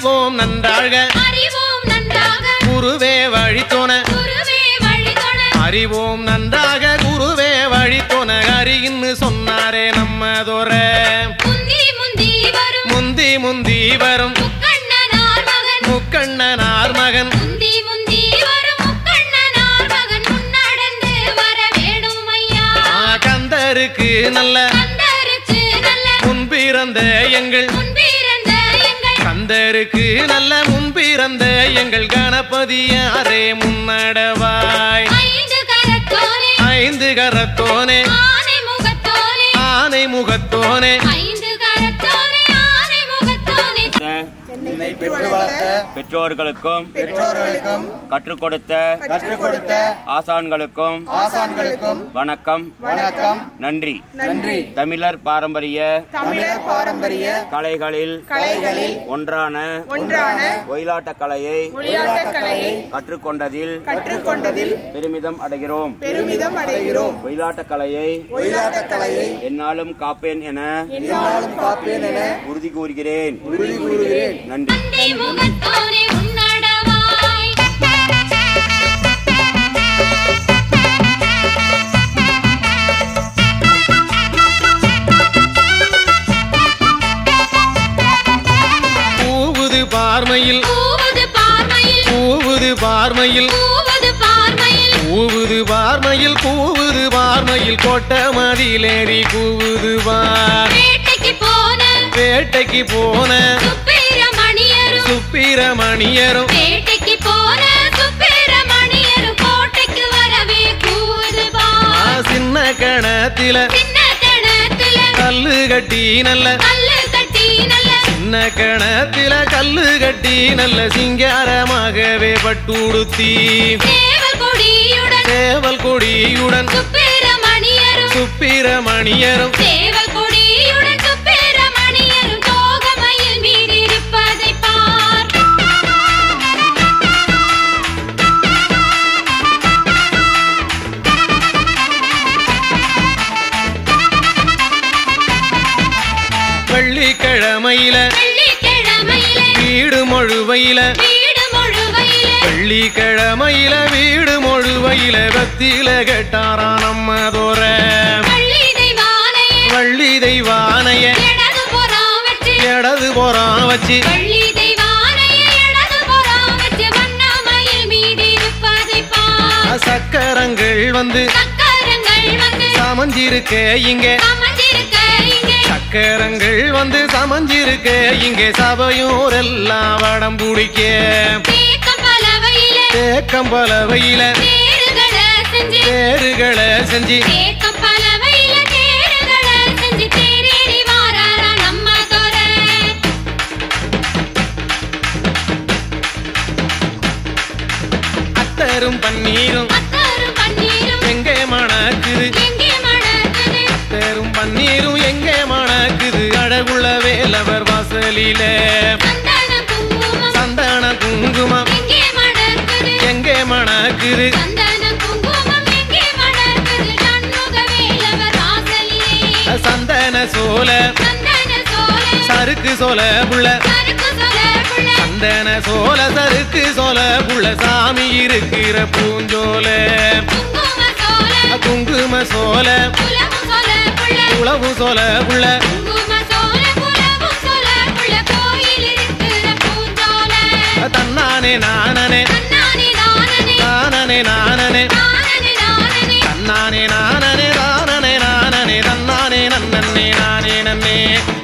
அறிவோம் நன்றாக அறிவோம் நன்றாக குருவே வழித்தோன குருவே வழிதொட அறிவோம் நன்றாக குருவே வழித்தோன அறியின்னு சொன்னாரே நம்மதோர முந்தி முந்தி வரும் முந்தி முந்தி வரும் முக்கண்ணனார் மகன் முக்கண்ணனார் மகன் முந்தி முந்தி வரும் முக்கண்ணனார் மகன் முன்னடந்து வர வேணும் ஐயா ஆ, கந்தருக்கு நல்ல கந்தரிச்சு நல்ல முன்பிறந்த எங்கள் முன்பிறந்த எங்கள் கந்தருக்கு நல்ல முன்பிறந்த எங்கள் கணபதியாரே முன்னடவாய் ஐந்து கரத்தோனே ஐந்து கரத்தோனே ஆனை முகத்தோனே ஆனை முகத்தோனே ஐந்து கரத்தோனே ஆனை முகத்தோனே என்னை பெற்று வளர்த்த பெற்றோர்களுக்கும் பெற்றோர்களுக்கும் கற்றுக் கொடுத்த கற்றுக் கொடுத்த ஆசான்களுக்கும் ஆசான்களுக்கும் வணக்கம் வணக்கம் நன்றி நன்றி தமிழர் பாரம்பரிய தமிழர் பாரம்பரிய கலைகளில் கலைகளில் ஒன்றான ஒன்றான ஒயிலாட்ட கலையை விளையாட்டுக் கலையை கற்றுக்கொண்டதில் கற்றுக்கொண்டதில் பெருமிதம் அடைகிறோம் பெருமிதம் அடைகிறோம் ஒயிலாட்ட கலையை ஒயிலாட்டக் கலையை என்னாலும் காப்பேன் என என்னாலும் காப்பேன் என உறுதி கூறுகிறேன் உறுதி கூறுகிறேன் நன்றி தந்தை முகத்தோனே உன்னடவாய் பூவுது பார்மையில் பூவது பார்மையில் பூவுது பார்மையில் பூவது பார்மையில் கூவுது பார்மையில் கூவுது பார்மையில் கொட்ட மதிலேறி கூவுது பார் வேட்டைக்கு போன வேட்டைக்கு போன சுப்பிரமணியரும் சுப்பிரமணியரும் வேட்டைக்கு போன சுப்பிரமணியரும் கோட்டைக்கு வரவே கூவுது ஆ, பார் சின்ன கணத்தில சின்ன கணத்துல கல்லு கட்டி நல்ல கல்லு கட்டி நல்ல சின்ன கணத்தில கல்லு கட்டி நல்ல சிங்காரமாகவே பட்டுடுத்தி சேவல் கொடியுடன் சேவல் கொடியுடன் சுப்பிரமணியரும் சுப்பிரமணியரும் சேவல் கொடியுடன் சுப்பிரமணியரும் தோகமையில் மீறிருப்பதை பார் வெள்ளிக்கிழமையில வெள்ளிக்கிழமையிலே வீடு மொழுவையில வீடு முழுவையிலே வெள்ளிக்கிழமையில வீடு மொழுவையில பத்தில கெட்டாரா நம்ம தோற வள்ளி தெய்வானையே வள்ளி தெய்வானைய இடது புறம் வச்சு இடது போறான் வச்சு வள்ளி தெய்வானையே இடது புறம் வச்சு வண்ணமயில் மீறிருப்பதை பார் சக்கரங்கள் வந்து சக்கரங்கள் வந்து சமஞ்சிருக்க இங்க அமர்ந்திருக்க இங்கே சக்கரங்கள் வந்து சமஞ்சிருக்க இங்கே சபையோரெல்லாம் வடம் பிடிக்க தேக்கம் பலவையிலே தேக்கம் பலவையில தேறுகளை செஞ்சு தேறுகளை செஞ்சு தேக்கம் பலவையில தேறுகளை செஞ்சு தேரேறி வாராரா நம்ம துறை அத்தரும் பன்னீரும் அத்தரும் பன்னீரும் எங்கே மணக்குது எங்கே மணக்குது அத்தரும் பன்னீரும் எங்கே மணக்குது அழகுள்ள வேலவர் வாசலில சந்தன குங்குமம் சந்தன குங்குமம் எங்கே மணக்குது எங்கே மணக்குது சந்தன குங்குமம் எங்கே மணக்குது சண்முக வேலவர் வாசலிலே சந்தன சோல சந்தன சோலை சறுக்கு சோல புள்ள சறுக்கு சொல புள்ள சந்தன சோல சறுக்கு சோல புள்ள சாமி இருக்கிற பூஞ்சோல குங்கும சோலை குங்கும சோல குலமு சொல புள்ள உளவு சோல புள்ள குங்கும சோலை குலமு சொல புள்ள கோயில் இருக்கிற பூஞ்சோலை தன்னானே நானனே தன்னானே தானனே நானனே நானனே தானனே தானனே தன்னானே நானனே தானனே நானனே தன்னானே நன்னே நானே நன்னே